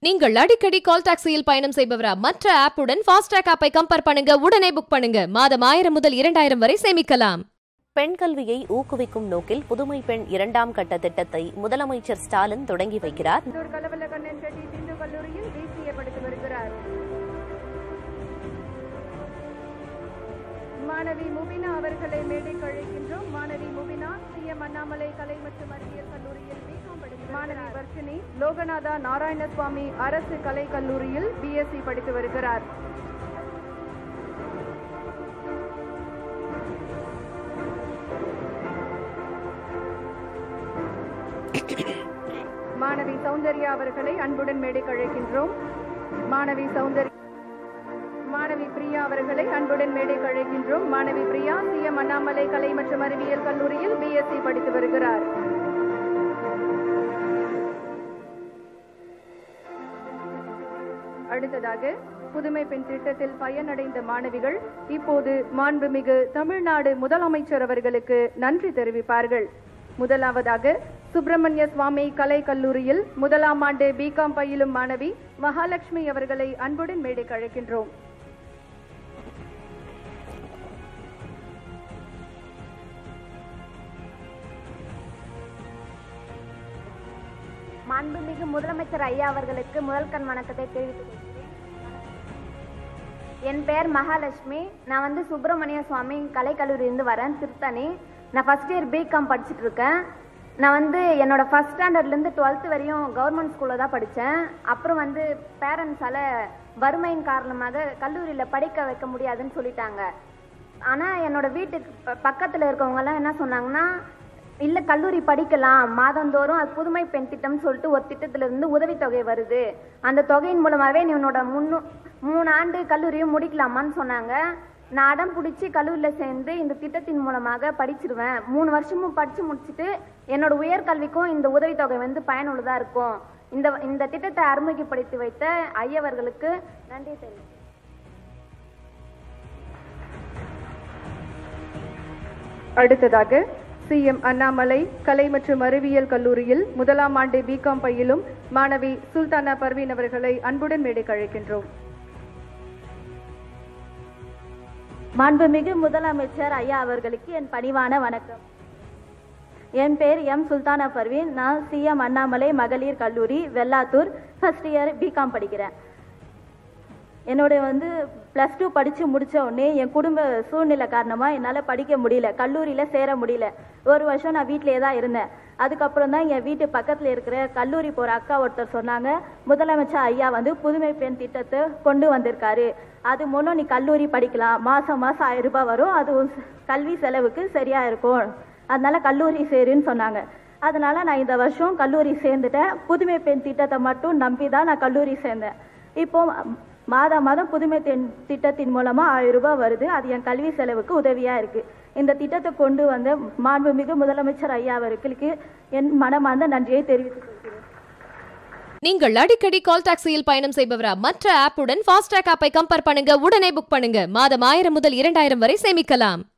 நீங்கள் அடிக்கடி கால் டாக்ஸியில் பயணம் செய்பவரா மற்ற ஆப்புடன் ஃபாஸ்டாக் ஆப்பை கம்பேர் பண்ணுங்க உடனே புக் பண்ணுங்க மாதம் ஆயிரம் முதல் இரண்டாயிரம் வரை சேமிக்கலாம் பெண் கல்வியை ஊக்குவிக்கும் நோக்கில் புதுமை பெண் இரண்டாம் கட்ட திட்டத்தை முதலமைச்சர் ஸ்டாலின் தொடங்கி வைக்கிறார் இந்தூர் கலவல கண்ணன் செட்டி இந்து கல்லூரியில் பிசிஏ படித்து வருகிறார் மாணவி முபினா அவர்களை மேடைக்கு அழைக்கின்றோம் மாணவி முபினா சிஎம் அண்ணாமலை கலை மற்றும் அறிவியல் கல்லூரியில் பிகாம் படித்து மாணவி வர்ஷினி லோகநாதா நாராயணசுவாமி அரசு கலை கல்லூரியில் பிஎஸ்சி படித்து வருகிறார் மாணவி சௌந்தர்யா அவர்களை அன்புடன் மேடைக்கு அழைக்கின்றோம் மாணவி சௌந்தர்யா மாணவி பிரியா அவர்களை அன்புடன் மேடைக்கு அழைக்கின்றோம் மாணவி பிரியா சிஎம் அண்ணாமலை கலை மற்றும் அறிவியல் கல்லூரியில் பிஎஸ்சி படித்து வருகிறார் அடுத்ததாக புதுமை பெண் திட்டத்தில் பயனடைந்த மாணவிகள் இப்போது மாண்புமிகு தமிழ்நாடு முதலமைச்சர் அவர்களுக்கு நன்றி தெரிவிப்பார்கள் முதலாவதாக சுப்பிரமணிய சுவாமி கலை கல்லூரியில் முதலாம் ஆண்டு பிகாம் பயிலும் மாணவி மகாலட்சுமி அவர்களை அன்புடன் மேடைக்கு அழைக்கின்றோம் மாண்புமிகு முதலமைச்சர் ஐயா அவர்களுக்கு முதல் கண் வணக்கத்தை தெரிவித்துக் கொள்கிறேன் என் பெயர் மகாலட்சுமி நான் வந்து சுப்பிரமணிய சுவாமி கலைக்கல்லூரியிலிருந்து வரேன் திருத்தணி நான் ஃபர்ஸ்ட் இயர் பிகாம் படிச்சுட்டு இருக்கேன் நான் வந்து என்னோட ஃபர்ஸ்ட் ஸ்டாண்டர்ட்லேருந்து டுவெல்த்து வரையும் கவர்மெண்ட் ஸ்கூலில் தான் படித்தேன் அப்புறம் வந்து பேரண்ட்ஸால் வறுமையின் காரணமாக கல்லூரியில் படிக்க வைக்க முடியாதுன்னு சொல்லிட்டாங்க ஆனால் என்னோட வீட்டுக்கு ப- பக்கத்தில் இருக்கவங்கெல்லாம் என்ன சொன்னாங்கன்னா இல்லை கல்லூரி படிக்கலாம் மாதந்தோறும் அது புதுமை பெண் திட்டம்னு சொல்லிட்டு ஒரு திட்டத்திலிருந்து உதவித்தொகை வருது அந்த தொகையின் மூலமாகவே நீ உன்னோட முன்னு மூணு ஆண்டு கல்லூரியும் முடிக்கலாமான்னு சொன்னாங்க நான் அடம் பிடிச்சி கல்லூரியில் சேர்ந்து இந்த திட்டத்தின் மூலமாக படிச்சிருவேன் மூணு வருஷமும் படித்து முடிச்சுட்டு என்னோட உயர்கல்விக்கும் இந்த உதவித்தொகை வந்து பயனுள்ளதாக இருக்கும் இந்த இந்த திட்டத்தை அறிமுகப்படுத்தி வைத்த ஐயவர்களுக்கு நன்றி தெரிவிக்கிறேன் அடுத்ததாக சிஎம் அண்ணாமலை கலை மற்றும் அறிவியல் கல்லூரியில் முதலாம் ஆண்டு பிகாம் பயிலும் மாணவி சுல்தானா பர்வீன் அவர்களை அன்புடன் மேடைக்கு அழைக்கின்றோம் மாண்புமிகு முதலமைச்சர் ஐயா அவர்களுக்கு என் பணிவான வணக்கம் என் பேர் எம் சுல்தானா பர்வீன் நான் சிஎம் அண்ணாமலை மகளிர் கல்லூரி வெள்ளாத்தூர் ஃபர்ஸ்ட் இயர் பிகாம் படிக்கிறேன் என்னோட வந்து ப்ளஸ் டூ படித்து முடிச்ச உடனே என் குடும்ப சூழ்நிலை காரணமாக என்னால் படிக்க முடியல கல்லூரியில் சேர முடியல ஒரு வருஷம் நான் வீட்டிலேயே தான் இருந்தேன் அதுக்கப்புறம் தான் என் வீட்டு பக்கத்தில் இருக்கிற கல்லூரி போகிற அக்கா ஒருத்தர் சொன்னாங்க முதலமைச்சர் ஐயா வந்து புதுமை பெண் திட்டத்தை கொண்டு வந்திருக்காரு அது மூலம் நீ கல்லூரி படிக்கலாம் மாதம் மாதம் ஆயிரம் ரூபாய் வரும் அது உன் கல்வி செலவுக்கு சரியாக இருக்கும் அதனால கல்லூரி சேருன்னு சொன்னாங்க அதனால நான் இந்த வருஷம் கல்லூரி சேர்ந்துட்டேன் புதுமை பெண் திட்டத்தை மட்டும் நம்பி தான் நான் கல்லூரி சேர்ந்தேன் இப்போ மாதம் மாதம் புதுமை தென் திட்டத்தின் மூலமாக ஆயிரம் ரூபாய் வருது அது என் கல்வி செலவுக்கு உதவியாக இருக்குது இந்த திட்டத்தை கொண்டு வந்த மாண்புமிகு முதலமைச்சர் ஐயா அவர்களுக்கு என் மனமார்ந்த நன்றியை தெரிவித்துக் கொள்கிறேன் நீங்கள் அடிக்கடி கால் டாக்ஸியில் பயணம் செய்பவரா மற்ற ஆப்புடன் ஃபாஸ்டாக் ஆப்பை கம்பேர் பண்ணுங்க உடனே புக் பண்ணுங்க மாதம் ஆயிரம் முதல் இரண்டாயிரம் வரை சேமிக்கலாம்